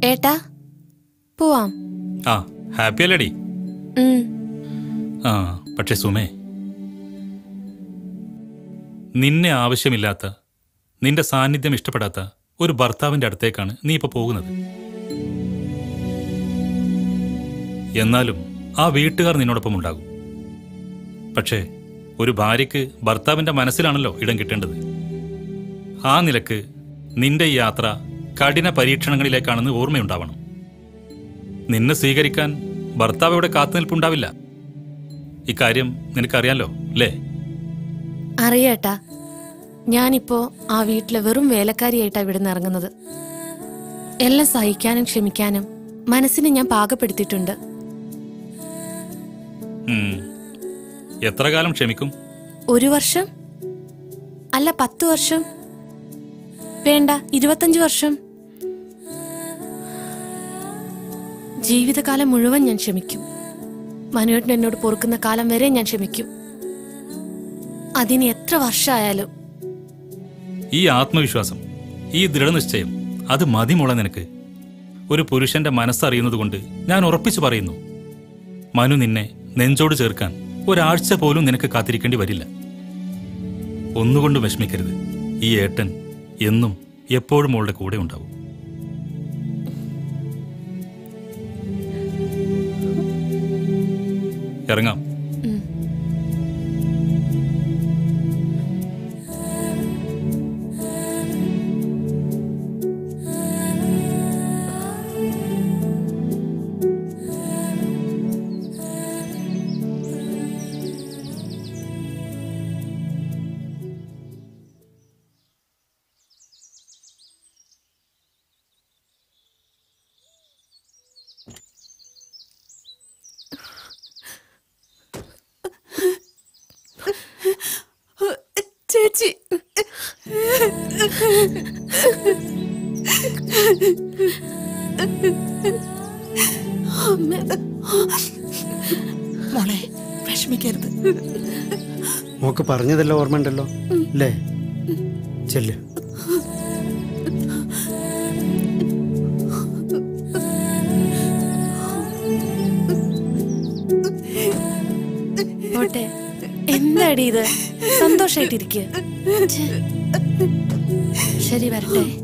ഏട്ടാ പോവാം ആ ഹാപ്പി അല്ലേടി ഉം. ആ പക്ഷെ സുമേ നിന്നെ ആവശ്യമില്ലാത്ത നിന്റെ സാന്നിധ്യം ഇഷ്ടപ്പെടാത്ത ഒരു ഭർത്താവിന്റെ അടുത്തേക്കാണ് നീ ഇപ്പൊ പോകുന്നത് എന്നാലും ആ വീട്ടുകാർ നിന്നോടൊപ്പം ഉണ്ടാകും പക്ഷേ ഒരു ഭാര്യയ്ക്ക് ഭർത്താവിന്റെ മനസ്സിലാണല്ലോ ഇടം കിട്ടേണ്ടത് ആ നിലക്ക് നിന്റെ ഈ യാത്ര കഠിന പരീക്ഷണങ്ങളിലേക്കാണെന്ന് ഓർമ്മയുണ്ടാവണം നിന്നെ സ്വീകരിക്കാൻ ഭർത്താവ് ഇവിടെ കാത്തുനിൽപ്പുണ്ടാവില്ല ഇക്കാര്യം നിനക്കറിയാലോ അല്ലേ അറിയാട്ടാ ഞാനിപ്പോ ആ വീട്ടിലെ വെറും വേലക്കാരിയായിട്ടാ ഇവിടുന്ന് ഇറങ്ങുന്നത് എല്ലാം സഹിക്കാനും ക്ഷമിക്കാനും മനസ്സിനെ ഞാൻ പാകപ്പെടുത്തിയിട്ടുണ്ട് ഉം. എത്ര കാലം ക്ഷമിക്കും ഒരു വർഷം അല്ല പത്ത് വർഷം വേണ്ട ഇരുപത്തഞ്ച് വർഷം ജീവിതകാലം മുഴുവൻ ഞാൻ ക്ഷമിക്കും മനുവേട്ടൻ എന്നോട് പൊറുക്കുന്ന കാലം വരെ ഞാൻ ക്ഷമിക്കും അതിന് എത്ര വർഷമായാലും ഈ ആത്മവിശ്വാസം ഈ ദൃഢനിശ്ചയം അത് മതി മോളെ നിനക്ക് ഒരു പുരുഷന്റെ മനസ്സറിയുന്നത് കൊണ്ട് ഞാൻ ഉറപ്പിച്ചു പറയുന്നു മനു നിന്നെ നെഞ്ചോട് ചേർക്കാൻ ഒരാഴ്ച പോലും നിനക്ക് കാത്തിരിക്കേണ്ടി വരില്ല ഒന്നുകൊണ്ടും വിഷമിക്കരുത് ഈ ഏട്ടൻ എന്നും എപ്പോഴും മോളുടെ കൂടെ ഉണ്ടാവും ഇറങ്ങാം ചേച്ചി മോളെ വിഷമിക്കരുത് മോക്ക് പറഞ്ഞതെല്ലാം ഓർമ്മയുണ്ടല്ലോ അല്ലേ ചെല്ല് പോട്ടെ എന്താടി ഇത് സന്തോഷായിട്ടിരിക്കുക ശരി വരട്ടെ